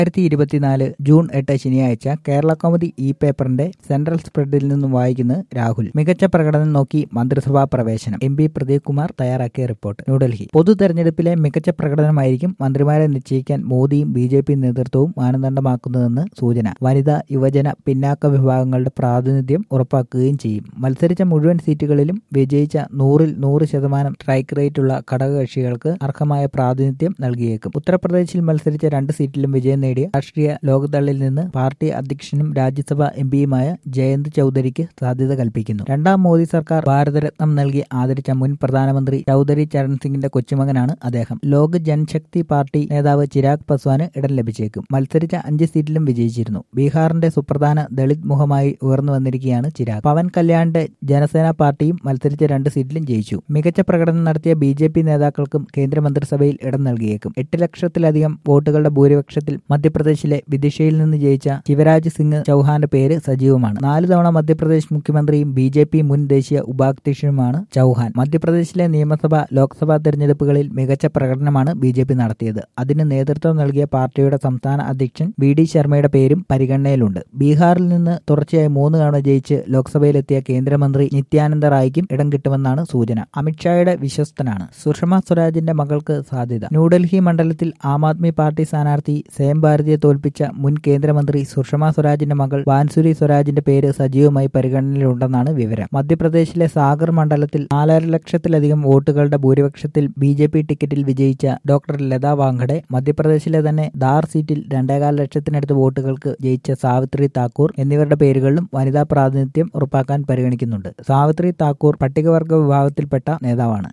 രണ്ടായിരത്തി ഇരുപത്തിനാല് ജൂൺ എട്ട് ശനിയാഴ്ച കേരള കൗമുദി ഇ പേപ്പറിന്റെ സെൻട്രൽ സ്പ്രെഡിൽ നിന്നും വായിക്കുന്നത് രാഹുൽ മികച്ച പ്രകടനം നോക്കി മന്ത്രിസഭാ പ്രവേശനം എം പി പ്രദീപ് കുമാർ തയ്യാറാക്കിയ റിപ്പോർട്ട് ന്യൂഡൽഹി പൊതു തെരഞ്ഞെടുപ്പിലെ മികച്ച പ്രകടനമായിരിക്കും മന്ത്രിമാരെ നിശ്ചയിക്കാൻ മോദിയും ബി ജെ പി നേതൃത്വവും മാനദണ്ഡമാക്കുന്നതെന്ന് സൂചന വനിതാ യുവജന പിന്നാക്ക വിഭാഗങ്ങളുടെ പ്രാതിനിധ്യം ഉറപ്പാക്കുകയും ചെയ്യും മത്സരിച്ച മുഴുവൻ സീറ്റുകളിലും വിജയിച്ച നൂറിൽ നൂറ് ശതമാനം സ്ട്രൈക്ക് റേറ്റുള്ള ഘടകകക്ഷികൾക്ക് അർഹമായ പ്രാതിനിധ്യം നൽകിയേക്കും ഉത്തർപ്രദേശിൽ മത്സരിച്ച രണ്ട് സീറ്റിലും വിജയം നേടിയ രാഷ്ട്രീയ ലോക്ദളിൽ നിന്ന് പാർട്ടി അധ്യക്ഷനും രാജ്യസഭാ എം പിയുമായ ജയന്ത് ചൌധരിക്ക് സാധ്യത കൽപ്പിക്കുന്നു രണ്ടാം മോദി സർക്കാർ ഭാരതരത്നം നൽകി ആദരിച്ച മുൻ പ്രധാനമന്ത്രി ചൌധരി ചരൺ സിംഗിന്റെ കൊച്ചുമകനാണ് അദ്ദേഹം ലോക് ജൻശക്തി പാർട്ടി നേതാവ് ചിരാഗ് പസ്വാന് ഇടം ലഭിച്ചേക്കും മത്സരിച്ച അഞ്ച് സീറ്റിലും വിജയിച്ചിരുന്നു ബീഹാറിന്റെ സുപ്രധാന ദളിത് മുഖമായി ഉയർന്നു വന്നിരിക്കുകയാണ് ചിരാഗ് പവൻ കല്യാണിന്റെ ജനസേന പാർട്ടിയും മത്സരിച്ച രണ്ട് സീറ്റിലും ജയിച്ചു മികച്ച പ്രകടനം നടത്തിയ ബി ജെ പി നേതാക്കൾക്കും കേന്ദ്രമന്ത്രിസഭയിൽ ഇടം നൽകിയേക്കും എട്ട് ലക്ഷത്തിലധികം വോട്ടുകളുടെ ഭൂരിപക്ഷത്തിൽ മധ്യപ്രദേശിലെ വിദിഷയിൽ നിന്ന് ജയിച്ച ശിവരാജ് സിംഗ് ചൌഹാന്റെ പേര് സജീവമാണ് നാല് തവണ മധ്യപ്രദേശ് മുഖ്യമന്ത്രിയും ബി ജെ പി മുൻ ദേശീയ ഉപാധ്യക്ഷനുമാണ് ചൌഹാൻ മധ്യപ്രദേശിലെ നിയമസഭ ലോക്സഭാ തെരഞ്ഞെടുപ്പുകളിൽ മികച്ച പ്രകടനമാണ് ബി ജെ പി നടത്തിയത് അതിന് നേതൃത്വം നൽകിയ പാർട്ടിയുടെ സംസ്ഥാന അധ്യക്ഷൻ വി ഡി ശർമ്മയുടെ പേരും പരിഗണനയിലുണ്ട് ബീഹാറിൽ നിന്ന് തുടർച്ചയായി മൂന്ന് തവണ ജയിച്ച് ലോക്സഭയിലെത്തിയ കേന്ദ്രമന്ത്രി നിത്യാനന്ദ റായിക്കും ഇടം കിട്ടുമെന്നാണ് സൂചന അമിത്ഷായുടെ വിശ്വസ്തനാണ് സുഷമ സ്വരാജിന്റെ മകൾക്ക് സാധ്യത ന്യൂഡൽഹി മണ്ഡലത്തിൽ ആം ആദ്മി പാർട്ടി സ്ഥാനാർത്ഥി സേം ഭാരതിയെ തോൽപ്പിച്ച മുൻ കേന്ദ്രമന്ത്രി സുഷമ സ്വരാജിന്റെ മകൾ വാൻസുരി സ്വരാജിന്റെ പേര് സജീവമായി പരിഗണനയിലുണ്ടെന്നാണ് വിവരം മധ്യപ്രദേശിലെ സാഗർ മണ്ഡലത്തിൽ നാലര ലക്ഷത്തിലധികം വോട്ടുകളുടെ ഭൂരിപക്ഷത്തിൽ ബി ജെ പി ടിക്കറ്റിൽ വിജയിച്ച ഡോക്ടർ ലത വാങ്കഡെ മധ്യപ്രദേശിലെ തന്നെ ദാർ സീറ്റിൽ രണ്ടേകാൽ ലക്ഷത്തിനടുത്ത് വോട്ടുകൾക്ക് ജയിച്ച സാവിത്രി താക്കൂർ എന്നിവരുടെ പേരുകളിലും വനിതാ പ്രാതിനിധ്യം ഉറപ്പാക്കാൻ പരിഗണിക്കുന്നുണ്ട് സാവിത്രി താക്കൂർ പട്ടികവർഗ വിഭാഗത്തിൽപ്പെട്ട നേതാവാണ്